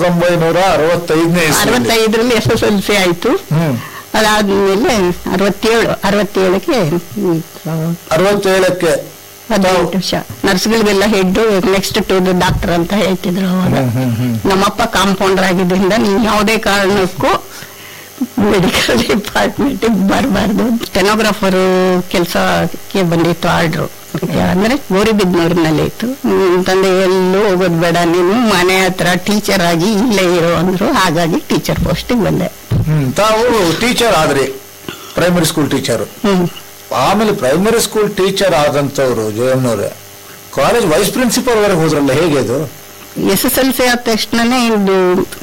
ಸಾವಿರದ ಒಂಬೈನೂರ ಅರವತ್ತೈದನೇ ಇಸ್ವಿಯಲ್ಲಿ. ಅರವತ್ತೈದರಲ್ಲಿ ಎಸ್ ಎಸ್ ಎಲ್ ಸಿ ಆಯ್ತು ಹ್ಮ್ ಅದಾದ್ಮೇಲೆ ಅರವತ್ತೇಳು ಅರವತ್ತೇಳಕ್ಕೆ ಹ್ಮ್, ಅರವತ್ತೇಳಕ್ಕೆ ಹದಿನೆಂಟು ವರ್ಷ ನರ್ಸ್ಗಳಿಗೆಲ್ಲ ಹೆಡ್ ನೆಕ್ಸ್ಟ್ ಟು ಡಾಕ್ಟರ್ ಅಂತ ಹೇಳ್ತಿದ್ರು ಅವಾಗ ಹ್ಮ್, ಹ್ಮ್, ಹ್ಮ್. ನಮ್ಮಪ್ಪ ಕಾಂಪೌಂಡರ್ ಆಗಿದ್ದರಿಂದ ನೀನ್ ಯಾವುದೇ ಕಾರಣಕ್ಕೂ ಮೆಡಿಕಲ್ ಡಿಪಾರ್ಟ್ಮೆಂಟ್ ಬರಬಾರ್ದು ಸ್ಟೆನೋಗ್ರಾಫರ್ ಕೆಲಸಕ್ಕೆ ಬಂದಿತ್ತು ಆರ್ಡ್ರು ಅಂದ್ರೆ ಗೋರಿಬಿದ್ನೂರಿನಲ್ಲಿ ಇತ್ತು ಹ್ಮ್, ತಂದೆ ಎಲ್ಲೂ ಹೋಗೋದು ಬೇಡ ನೀನು ಮನೆ ಹತ್ರ ಟೀಚರ್ ಆಗಿ ಇಲ್ಲೇ ಇರೋ ಅಂದ್ರು ಹಾಗಾಗಿ ಟೀಚರ್ ಪೋಸ್ಟಿಗೆ ಬಂದೆ ಹ್ಮ್ ತಾವು ಟೀಚರ್ ಆದ್ರಿ ಪ್ರೈಮರಿ ಸ್ಕೂಲ್ ಟೀಚರ್ ಹ್ಮ್ ಆಮೇಲೆ ಪ್ರೈಮರಿ ಸ್ಕೂಲ್ ಟೀಚರ್ ಆದಂತವ್ರು ಜಯಮ್ಮನವ್ರೆ ಕಾಲೇಜ್ ವೈಸ್ ಪ್ರಿನ್ಸಿಪಲ್ ವರೆಗೆ ಹೋದ್ರಲ್ಲ ಹೇಗೆ ಅದು ಎಸ್ ಎಸ್ ಎಲ್ ಸಿ ಆದ ತಕ್ಷಣನೇ ಇದು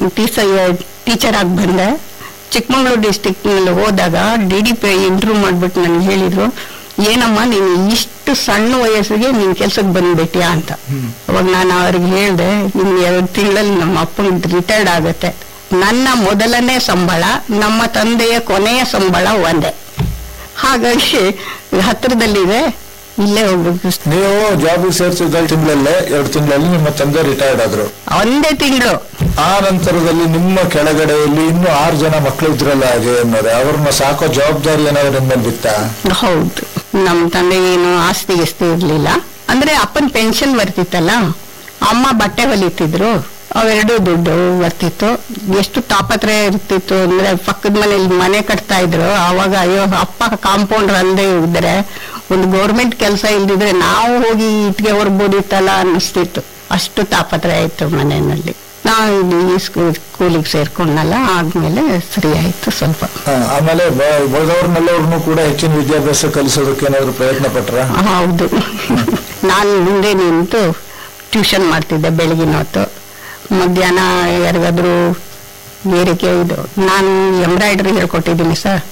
ಟೀಚರ್ ಆಗಿ ಬಂದೆ ಚಿಕ್ಕಮಗಳೂರು ಡಿಸ್ಟಿಕ್ ನಲ್ಲಿ ಹೋದಾಗ ಡಿ ಡಿ ಪಿ ಇಂಟರ್ವ್ಯೂ ಮಾಡ್ಬಿಟ್ಟು ನನಗೆ ಹೇಳಿದ್ರು ಏನಮ್ಮ ನೀನು ಇಷ್ಟು ಸಣ್ಣ ವಯಸ್ಸಿಗೆ ನೀನ್ ಕೆಲ್ಸಕ್ಕೆ ಬಂದ್ಬಿಟ್ಯಾ ಅಂತ ಅವಾಗ ನಾನು ಅವ್ರಿಗೆ ಹೇಳ್ದೆ ಇನ್ನು ಎರಡು ತಿಂಗಳಲ್ಲಿ ನಮ್ಮ ಅಪ್ಪನ ರಿಟೈರ್ಡ್ ಆಗತ್ತೆ ನನ್ನ ಮೊದಲನೇ ಸಂಬಳ ನಮ್ಮ ತಂದೆಯ ಕೊನೆಯ ಸಂಬಳ ಒಂದೇ ಹಾಗಾಗಿ ಹತ್ರದಲ್ಲಿದೆ ಇಲ್ಲೇ ಹೋಗ್ಬೇಕು ನೀವು ಜಾಬ್ ಸೇರ್ಸಿದ ತಿಂಗಳಲ್ಲೇ ಎರಡು ತಿಂಗಳಲ್ಲಿ ನಿಮ್ಮ ತಂದೆ ರಿಟೈರ್ಡ್ ಆದ್ರು ಒಂದೇ ತಿಂಗಳು ಆ ನಂತರದಲ್ಲಿ ನಿಮ್ಮ ಕೆಳಗಡೆಯಲ್ಲಿ ಇನ್ನೂ ಆರು ಜನ ಮಕ್ಕಳು ಇದ್ರಲ್ಲ ಜಯಮ್ಮನವ್ರೆ ಅವ್ರನ್ನ ಸಾಕೋ ಜವಾಬ್ದಾರಿ ಏನಾದ್ರು ನಿಮ್ಮ ಮೇಲೆ ಬಿತ್ತಾ ಹೌದು ನಮ್ ತಂದೆ ಏನು ಆಸ್ತಿ ಗಿಸ್ತಿ ಇರ್ಲಿಲ್ಲ ಅಂದ್ರೆ ಅಪ್ಪನ್ ಪೆನ್ಷನ್ ಬರ್ತಿತ್ತಲ್ಲ ಅಮ್ಮ ಬಟ್ಟೆ ಹೊಲಿತಿದ್ರು ಅವೆರಡು ದುಡ್ಡು ಬರ್ತಿತ್ತು ಎಷ್ಟು ತಾಪತ್ರಯ ಇರ್ತಿತ್ತು ಅಂದ್ರೆ ಪಕ್ಕದ ಮನೇಲಿ ಮನೆ ಕಟ್ತಾ ಇದ್ರು ಅವಾಗ ಅಯ್ಯೋ ಅಪ್ಪ ಕಾಂಪೌಂಡರ್ ಅಲ್ಲದೆ ಇದ್ರೆ ಒಂದು ಗೌರ್ಮೆಂಟ್ ಕೆಲಸ ಇಲ್ದಿದ್ರೆ ನಾವು ಹೋಗಿ ಇಟ್ಗೆ ಹೊರ್ಬೋದಿತ್ತಲ್ಲ ಅನ್ನಿಸ್ತಿತ್ತು ಅಷ್ಟು ತಾಪತ್ರಯ ಇತ್ತು ಮನೆಯಲ್ಲಿ ನಾವು ಈ ಸ್ಕೂಲಿಗೆ ಸೇರ್ಕೊಂಡಲ್ಲ ಆದ್ಮೇಲೆ ಸರಿ ಆಯ್ತು ಸ್ವಲ್ಪ ಹಾ, ಆಮೇಲೆ ಬ- ಬಡದವ್ರನ್ನೆಲ್ಲವ್ರನ್ನು ಕೂಡ ಹೆಚ್ಚಿನ ವಿದ್ಯಾಭ್ಯಾಸ ಕಲಿಸೋದಕ್ಕೆ ಏನಾದ್ರು ಪ್ರಯತ್ನ ಪಟ್ರ ಹೌದು ನಾನು ಮುಂದೆ ನಿಂತು ಟ್ಯೂಷನ್ ಮಾಡ್ತಿದ್ದೆ ಬೆಳಗಿನ ಹೊತ್ತು ಮಧ್ಯಾಹ್ನ ಯಾರಿಗಾದ್ರೂ ಬೇರೆಗೆ ಇದು ನಾನು ಎಂಬ್ರಾಯ್ಡ್ರಿ ಹೇಳ್ಕೊಟ್ಟಿದ್ದೀನಿ ಸರ್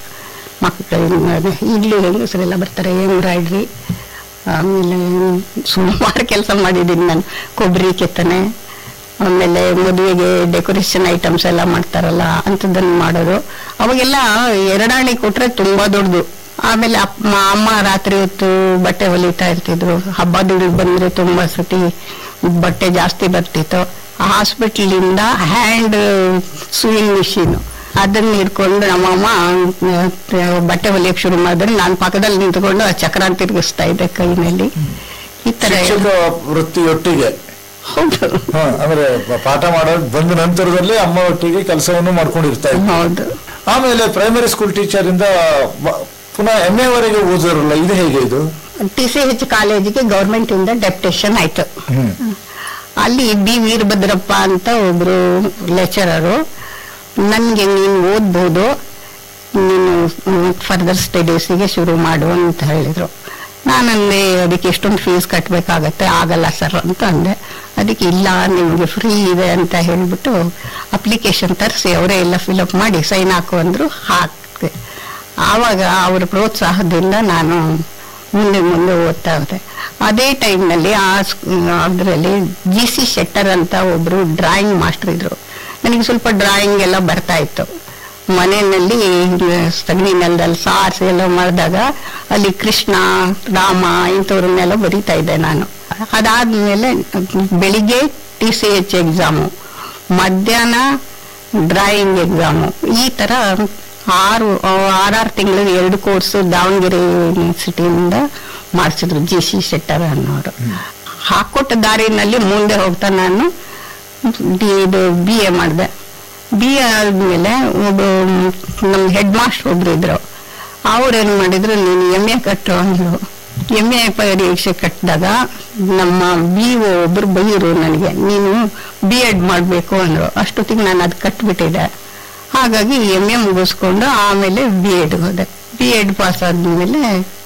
ಮಕ್ಕಳು ಇಲ್ಲಿ ಹೆಂಗಸರೆಲ್ಲ ಬರ್ತಾರೆ ಎಂಬ್ರಾಯ್ಡ್ರಿ ಆಮೇಲೆ ಸುಮಾರು ಕೆಲಸ ಮಾಡಿದ್ದೀನಿ ನಾನು ಕೊಬ್ಬರಿ ಕೆತ್ತನೆ ಆಮೇಲೆ ಮದುವೆಗೆ ಡೆಕೋರೇಷನ್ ಐಟಮ್ಸ್ ಎಲ್ಲ ಮಾಡ್ತಾರಲ್ಲ ಅಂಥದ್ದನ್ನು ಮಾಡೋದು ಅವಾಗೆಲ್ಲ ಎರಡಾಣಿ ಕೊಟ್ರೆ ತುಂಬಾ ದೊಡ್ಡದು ಆಮೇಲೆ ಅಪ್ಪ ಅಮ್ಮ ರಾತ್ರಿ ಹೊತ್ತು ಬಟ್ಟೆ ಹೊಲಿತಾ ಇರ್ತಿದ್ರು ಹಬ್ಬಗಳಿಗೆ ಬಂದ್ರೆ ತುಂಬಾ ಸತಿ ಬಟ್ಟೆ ಜಾಸ್ತಿ ಬರ್ತಿತ್ತು ಹಾಸ್ಪಿಟಲ್ ಇಂದ ಹ್ಯಾಂಡ್ ಸೂಯಿಂಗ್ ಮಿಷಿನ್ ಅದನ್ನ ಹಿಡ್ಕೊಂಡು ನಮ್ಮಮ್ಮ ಆ, ಬಟ್ಟೆ ಹೊಲಿಯಕ್ಕೆ ಶುರು ಮಾಡಿದ್ರೆ ನಾನು ಪಕ್ಕದಲ್ಲಿ ನಿಂತ್ಕೊಂಡು ಆ ಚಕ್ರ ತಿರುಗಿಸ್ತಾ ಇದ್ದೆ ಕೈನಲ್ಲಿ ಈ ತರ ಶಿಕ್ಷಕ ವೃತ್ತಿಯೊಟ್ಟಿಗೆ ಹೌದು ಹಾ, ಅಂದ್ರೆ ಪ- ಪಾಠ ಮಾಡೋದ್ ಬಂದ ನಂತರದಲ್ಲಿ ಅಮ್ಮ ಒಟ್ಟಿಗೆ ಕೆಲಸವನ್ನು ಮಾಡ್ಕೊಂಡಿರ್ತಾ ಇದ್ರು ಹೌದು ಆಮೇಲೆ ಪ್ರೈಮರಿ ಸ್ಕೂಲ್ ಟೀಚರ್ ಇಂದ ಬ- ಪುನಃ ಎಂ ಎ ವರೆಗೆ ಓದಿರಲ್ಲ ಇದು ಹೇಗೆ ಇದು ಟಿ ಸಿ ಎಚ್ ಕಾಲೇಜಿಗೆ ಗೌರ್ಮೆಂಟ್ ಇಂದ ಡೆಪ್ಟೇಷನ್ ಆಯ್ತು ಹ್ಮ್. ಅಲ್ಲಿ ಬಿ ವೀರಭದ್ರಪ್ಪ ಅಂತ ಒಬ್ರು ಲೆಕ್ಚರರು ನನ್ಗೆ ನೀನು ಓದ್ಬೋದು ನೀನು ಫರ್ದರ್ ಸ್ಟಡೀಸಿಗೆ ಶುರು ಮಾಡು ಅಂತ ಹೇಳಿದ್ರು ನಾನಂದೆ ಅದಕ್ಕೆ ಎಷ್ಟೊಂದು ಫೀಸ್ ಕಟ್ಟಬೇಕಾಗತ್ತೆ ಆಗಲ್ಲ ಸರ್ ಅಂತ ಅಂದೆ ಅದಕ್ಕೆ ಇಲ್ಲ ನಿಮಗೆ ಫ್ರೀ ಇದೆ ಅಂತ ಹೇಳ್ಬಿಟ್ಟು ಅಪ್ಲಿಕೇಶನ್ ತರಿಸಿ ಅವರೇ ಎಲ್ಲ ಫಿಲಪ್ ಮಾಡಿ ಸೈನ್ ಹಾಕು ಅಂದ್ರು ಹಾಕ್ದೆ ಆವಾಗ ಅವರ ಪ್ರೋತ್ಸಾಹದಿಂದ ನಾನು ಮುಂದೆ ಮುಂದೆ ಓದ್ತಾ ಹೋದೆ ಅದೇ ಟೈಮ್ನಲ್ಲಿ ಆ ಅದರಲ್ಲಿ ಜಿ ಸಿ ಶೆಟ್ಟರ್ ಅಂತ ಒಬ್ರು ಡ್ರಾಯಿಂಗ್ ಮಾಸ್ಟರ್ ಇದ್ರು ನನಗೆ ಸ್ವಲ್ಪ ಡ್ರಾಯಿಂಗ್ ಎಲ್ಲ ಬರ್ತಾ ಇತ್ತು ಮನೆಯಲ್ಲಿ ಸಗಣಿ ನೆಲದಲ್ಲಿ ಸಾರಿಸಿ ಎಲ್ಲ ಮಾಡಿದಾಗ ಅಲ್ಲಿ ಕೃಷ್ಣ ರಾಮ ಇಂಥವ್ರನ್ನೆಲ್ಲ ಬರೀತಾ ಇದ್ದೆ ನಾನು ಅದಾದ್ಮೇಲೆ ಬೆಳಿಗ್ಗೆ ಟಿ ಸಿ ಎಚ್ ಎಕ್ಸಾಮು ಮಧ್ಯಾಹ್ನ ಡ್ರಾಯಿಂಗ್ ಎಕ್ಸಾಮು ಈ ತರ ಆರು ಆರಾರು ತಿಂಗಳು ಎರಡು ಕೋರ್ಸ್ ದಾವಣಗೆರೆ ಯೂನಿವರ್ಸಿಟಿಯಿಂದ ಮಾಡಿಸಿದ್ರು ಜಿ ಸಿ ಶೆಟ್ಟರ್ ಅನ್ನೋರು ಹಾಕೊಟ್ಟ ದಾರಿನಲ್ಲಿ ಮುಂದೆ ಹೋಗ್ತಾ ನಾನು ಡಿ- ಇದು ಬಿ ಎ ಮಾಡಿದೆ ಬಿ ಎ ಆದ್ಮೇಲೆ ಒಬ್ಬ ನಮ್ಮ ಹೆಡ್ ಮಾಸ್ಟರ್ ಒಬ್ರು ಇದ್ರು ಅವ್ರು ಏನ್ ಮಾಡಿದ್ರು ನೀನು ಎಮ್ ಎ ಕಟ್ಟು ಅಂದ್ರು ಎಮ್ ಎ ಪರೀಕ್ಷೆ ಕಟ್ಟಿದಾಗ ನಮ್ಮ ಬಿ ಒ ಒಬ್ರು ಬೈರು ನನಗೆ ನೀನು ಬಿ ಎಡ್ ಮಾಡಬೇಕು ಅಂದ್ರು ಅಷ್ಟೊತ್ತಿಗೆ ನಾನು ಅದು ಕಟ್ಬಿಟ್ಟಿದ್ದೆ ಹಾಗಾಗಿ ಎಮ್ ಎ ಮುಗಿಸ್ಕೊಂಡು ಆಮೇಲೆ ಬಿ ಎಡ್ ಹೋದೆ ಬಿ ಎಡ್ ಪಾಸ್ ಆದ್ಮೇಲೆ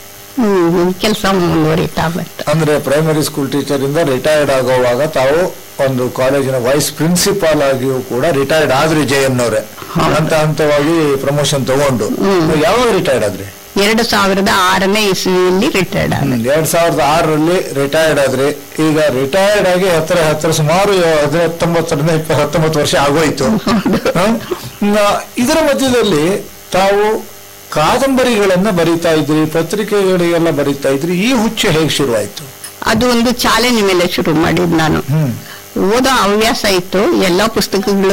ಕೆಲಸ ಮುಂದುವರಿತಾ ಬಂತು ಅಂದ್ರೆ ಪ್ರೈಮರಿ ಸ್ಕೂಲ್ ಟೀಚರ್ ಇಂದ ರಿಟೈರ್ಡ್ ಆಗುವಾಗ ತಾವು ಒಂದು ಕಾಲೇಜಿನ ವೈಸ್ ಪ್ರಿನ್ಸಿಪಾಲ್ ಆಗಿಯೂ ಕೂಡ ರಿಟೈರ್ಡ್ ಆದ್ರಿ ಜಯನ್ನವ್ರೆ ಹೌದು. ಹಂತ ಹಂತವಾಗಿ ಪ್ರಮೋಷನ್ ತಗೊಂಡು ಹ್ಮ್. ಯಾವಾಗ ರಿಟೈರ್ಡ್ ಆದ್ರಿ ಎರಡು ಸಾವಿರದ ಆರನೇ ಇಸ್ವಿಯಲ್ಲಿ ರಿಟೈರ್ಡ್ ಆದ ಎರಡ್ ಸಾವಿರದ ಆರರಲ್ಲಿ ರಿಟೈರ್ಡ್ ಆದ್ರಿ ಈಗ ರಿಟೈರ್ಡ್ ಆಗಿ ಹತ್ತಿರ ಹತ್ತಿರ ಸುಮಾರು ಹತ್ತೊಂಬತ್ತರಿಂದ ಇಪ್ಪ ಹತ್ತೊಂಬತ್ತು ವರ್ಷ ಆಗೋಯ್ತು ಹ್ಮ್? ನ- ಇದರ ಮಧ್ಯದಲ್ಲಿ ತಾವು ಕಾದಂಬರಿಗಳನ್ನ ಬರೀತಾ ಇದ್ರಿ ಪತ್ರಿಕೆಗಳಿಗೆಲ್ಲ ಬರೀತಾ ಇದ್ರಿ ಈ ಹುಚ್ಚು ಹೇಗೆ ಶುರುವಾಯ್ತು ಅದು ಒಂದು ಚಾಲೆಂಜ್ ಮೇಲೆ ಶುರು ಮಾಡಿದ್ ನಾನು ಹ್ಮ್ ಓದೋ ಹವ್ಯಾಸ ಇತ್ತು ಎಲ್ಲಾ ಪುಸ್ತಕಗಳು